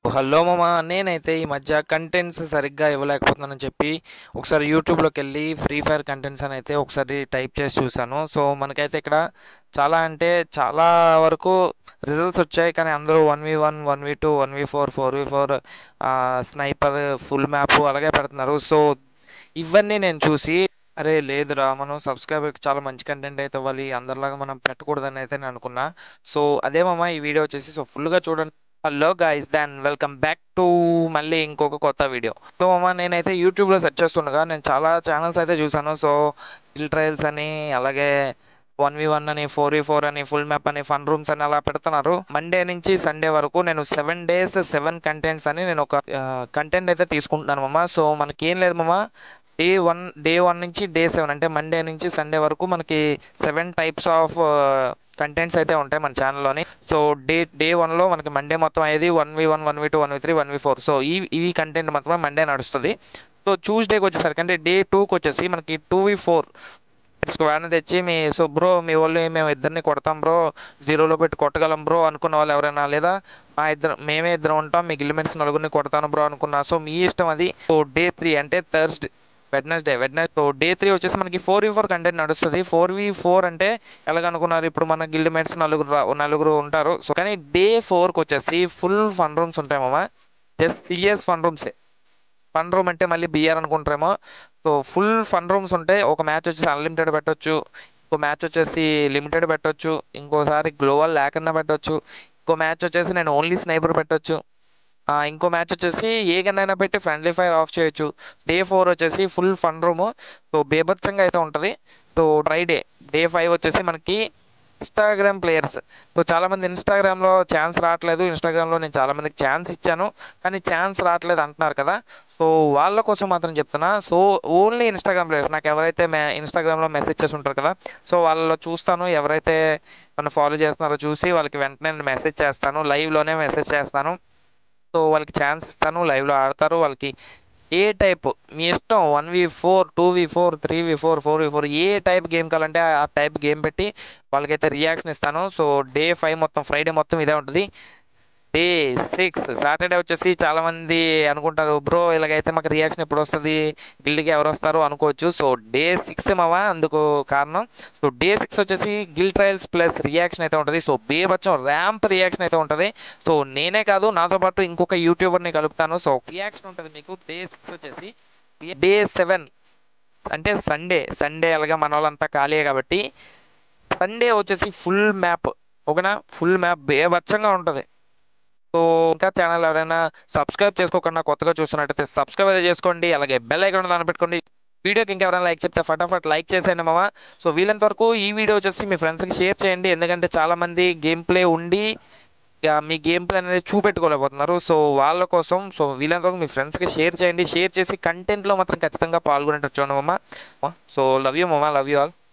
hello మామ నేనైతే ఈ మధ్య కంటెంట్స్ సరిగ్గా ఇవ్వలేకపోతున్నానని చెప్పి ఒకసారి యూట్యూబ్లోకి వెళ్ళి ఫ్రీ ఫైర్ కంటెంట్స్ అని అయితే ఒకసారి టైప్ చేసి చూశాను సో మనకైతే ఇక్కడ చాలా అంటే చాలా వరకు రిజల్ట్స్ వచ్చాయి కానీ అందరూ one v one one v two one v four four v four sniper full map అలాగే పెడుతున్నారు సో ఇవన్నీ నేను చూసి అరే లేదురా మనం సబ్స్క్రైబర్కి చాలా మంచి కంటెంట్ అయితే ఇవ్వాలి అందరిలాగా మనం పెట్టకూడదని అయితే నేను అనుకున్నా సో అదే మామ ఈ వీడియో వచ్చేసి సో ఫుల్గా చూడండి హలో గైస్ దాన్ వెల్కమ్ బ్యాక్ టు మళ్ళీ ఇంకొక కొత్త వీడియో సో మామ నేనైతే యూట్యూబ్లో సెర్చ్ చేస్తుండగా నేను చాలా ఛానల్స్ అయితే చూసాను సో హిల్ ట్రయల్స్ అని అలాగే వన్ వి వన్ అని ఫోర్ వి ఫోర్ అని ఫుల్ మ్యాప్ అని ఫన్ రూమ్స్ అని అలా పెడుతున్నారు మండే నుంచి సండే వరకు నేను సెవెన్ డేస్ సెవెన్ కంటెంట్స్ అని నేను ఒక కంటెంట్ అయితే తీసుకుంటున్నాను మామ సో మనకి ఏం లేదు మామ డే వన్ డే వన్ నుంచి డే సెవెన్ అంటే మండే నుంచి సండే వరకు మనకి సెవెన్ టైప్స్ ఆఫ్ కంటెంట్స్ అయితే ఉంటాయి మన ఛానల్లోని సో డే డే వన్లో మనకి మండే మొత్తం అయ్యేది one v one one v two one v three one v four so ఈ ఈ కంటెంట్ మాత్రమే మండే నడుస్తుంది సో ట్యూస్డేకి వచ్చేసరికి అంటే డే టూకి వచ్చేసి మనకి టూ వి ఫోర్ వ్యాన్ తెచ్చి మీ సో బ్రో మీ వాళ్ళు మేము ఇద్దరిని కొడతాం బ్రో జీరోలో పెట్టి కొట్టగలం బ్రో అనుకున్న వాళ్ళు ఎవరైనా లేదా మా ఇద్దరు మేమే ఇద్దరు ఉంటాం మీ గిలిమెంట్స్ నలుగురిని కొడతాను బ్రో అనుకున్నా సో మీ ఇష్టం అది సో డే త్రీ అంటే Thursday Wednesday Wednesday so day three వచ్చేసి మనకి ఫోర్ వి ఫోర్ కంటెంట్ నడుస్తుంది ఫోర్ వి ఫోర్ అంటే ఎలాగనుకున్నారు ఇప్పుడు మన గిల్డ్ మేట్స్ నలుగురు రా- నలుగురు ఉంటారు సో కానీ డే ఫోర్కి వచ్చేసి ఫుల్ ఫన్ రూమ్స్ ఉంటాయి మామ జస్ట్ సిఎస్ ఫన్ రూమ్సే ఫన్ రూమ్ అంటే మళ్ళీ బిఆర్ అనుకుంటారేమో సో ఫుల్ ఫన్ రూమ్స్ ఉంటాయి ఒక మ్యాచ్ వచ్చేసి అన్లిమిటెడ్ పెట్టొచ్చు ఇంకో మ్యాచ్ వచ్చేసి లిమిటెడ్ పెట్టొచ్చు ఇంకోసారి గ్లోవల్ లేకుండా పెట్టొచ్చు ఇంకో మ్యాచ్ వచ్చేసి నేను ఓన్లీ స్నైపర్ పెట్టొచ్చు ఆ, ఇంకో మ్యాచ్ వచ్చేసి ఏ గన్ అయినా పెట్టి ఫ్రెండ్లీ ఫైర్ ఆఫ్ చేయొచ్చు డే ఫోర్ వచ్చేసి ఫుల్ ఫన్ రూమ్ సో బేభత్సంగా అయితే ఉంటుంది సో ఫ్రైడే డే ఫైవ్ వచ్చేసి మనకి ఇన్స్టాగ్రామ్ ప్లేయర్స్ సో చాలామంది ఇన్స్టాగ్రామ్లో ఛాన్స్ రావట్లేదు ఇన్స్టాగ్రామ్లో నేను చాలామందికి ఛాన్స్ ఇచ్చాను కానీ ఛాన్స్ రావట్లేదు అంటున్నారు కదా సో వాళ్ళ కోసం మాత్రం చెప్తున్నా సో ఓన్లీ ఇన్స్టాగ్రామ్ ప్లేయర్స్ నాకు ఎవరైతే మే ఇన్స్టాగ్రామ్లో మెసేజ్ చేసి ఉంటారు కదా సో వాళ్ళలో చూస్తాను ఎవరైతే నన్ను ఫాలో చేస్తున్నారో చూసి వాళ్ళకి వెంటనే నేను మెసేజ్ చేస్తాను లైవ్లోనే మెసేజ్ చేస్తాను సో వాళ్ళకి ఛాన్స్ ఇస్తాను లైవ్లో ఆడతారు వాళ్ళకి ఏ టైప్ మీ ఇష్టం one v four two v four three v four four v four ఏ టైప్ గేమ్ కావాలంటే ఆ టైప్ గేమ్ పెట్టి వాళ్ళకైతే రియాక్షన్ ఇస్తాను సో డే ఫైవ్ మొత్తం ఫ్రైడే మొత్తం ఇదే ఉంటుంది డే సిక్స్ సాటర్డే వచ్చేసి చాలా మంది అనుకుంటారు బ్రో ఇలాగైతే మాకు రియాక్షన్ ఎప్పుడు వస్తుంది గిల్డ్కి ఎవరు వస్తారు అనుకోవచ్చు సో డే సిక్స్ మావా అందుకు కారణం సో డే సిక్స్ వచ్చేసి గిల్ ట్రయల్స్ ప్లస్ రియాక్షన్ అయితే ఉంటుంది సో బేబచ్చం ర్యాంప్ రియాక్షన్ అయితే ఉంటుంది సో నేనే కాదు నాతో పాటు ఇంకొక యూట్యూబర్ని కలుపుతాను సో రియాక్షన్ ఉంటుంది మీకు డే సిక్స్ వచ్చేసి డే సెవెన్ అంటే సండే సండే అలాగా మన వాళ్ళంతా ఖాళీ కాబట్టి సండే వచ్చేసి ఫుల్ మ్యాప్ ఓకేనా ఫుల్ మ్యాప్ బేబచ్చంగా ఉంటుంది సో ఇంకా ఛానల్ ఎవరైనా సబ్స్క్రైబ్ చేసుకోకుండా కొత్తగా చూస్తున్నట్టయితే సబ్స్క్రైబ్ అయితే చేసుకోండి అలాగే బెల్ ఐకాన్ దాన్ని పెట్టుకోండి వీడియోకి ఇంకా ఎవరైనా లైక్ చెప్తే ఫటాఫట్ లైక్ చేసేయండి మామ సో వీలంత వరకు ఈ వీడియో వచ్చేసి మీ ఫ్రెండ్స్కి షేర్ చేయండి ఎందుకంటే చాలా మంది గేమ్ ప్లే ఉండి ఇక మీ గేమ్ ప్లే అనేది చూపెట్టుకోలేకపోతున్నారు సో వాళ్ళ కోసం సో వీలంత వరకు మీ ఫ్రెండ్స్కి షేర్ చేయండి షేర్ చేసి కంటెంట్లో మాత్రం ఖచ్చితంగా పాల్గొనేటట్టు చూడండి మామ సో లవ్ యూ మామ లవ్ యూ ఆల్